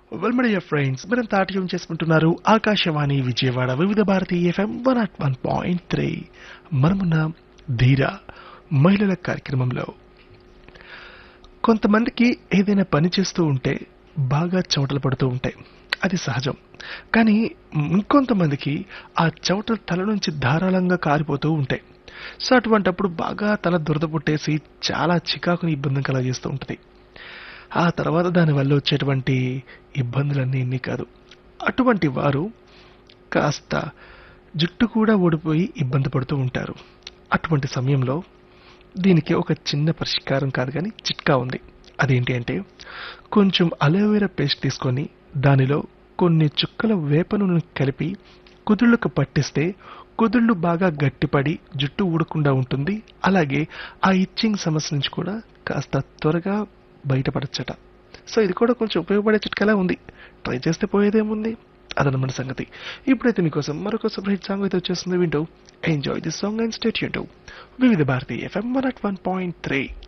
వెల్మడియ friends మనం తాట్యం చేసుకుంటున్నారు Akashvani Vijayawada Vividh Bharati FM one at one point three మనమున్న ధీర మహిళల కార్యక్రమంలో కొంతమందికి ఏదైనా పని చేస్తూ ఉంటే బాగా చెమటలు పడుతూ ఉంటాయి అది సహజం కానీ ఇంకొంతమందికి ఆ చెమటలు తల నుంచి ధారాళంగా కారిపోతూ ఉంటాయి సో అటువంటప్పుడు బాగా తల దురద పుట్టేసి చాలా చికాకుని ఇబ్బంది కలగజేస్తూ ఉంటుంది ఆ తర్వాత దానివల్ల వచ్చేటువంటి ఇబ్బందులన్నీ ఇన్ని కాదు అటువంటి వారు కాస్త జుట్టు కూడా ఓడిపోయి ఇబ్బంది పడుతూ ఉంటారు అటువంటి సమయంలో దీనికి ఒక చిన్న పరిష్కారం కాదు కానీ చిట్కా ఉంది అదేంటి అంటే కొంచెం అలోవెరా పేస్ట్ తీసుకొని దానిలో కొన్ని చుక్కల వేప నూనె కలిపి కుదుళ్ళకు పట్టిస్తే కుదుళ్ళు బాగా గట్టిపడి జుట్టు ఊడకుండా ఉంటుంది అలాగే ఆ ఇచ్చింగ్ సమస్య నుంచి కూడా కాస్త త్వరగా బయటపడచ్చట సో ఇది కూడా కొంచెం ఉపయోగపడే చిట్కలా ఉంది ట్రై చేస్తే పోయేదేముంది అదనమాట సంగతి ఇప్పుడైతే మీకోసం మరొక సూపర్ హిట్ సాంగ్ అయితే వచ్చేస్తుంది వింటూ enjoy this song and stay యూన్ Vividh Bharati FM one at one point three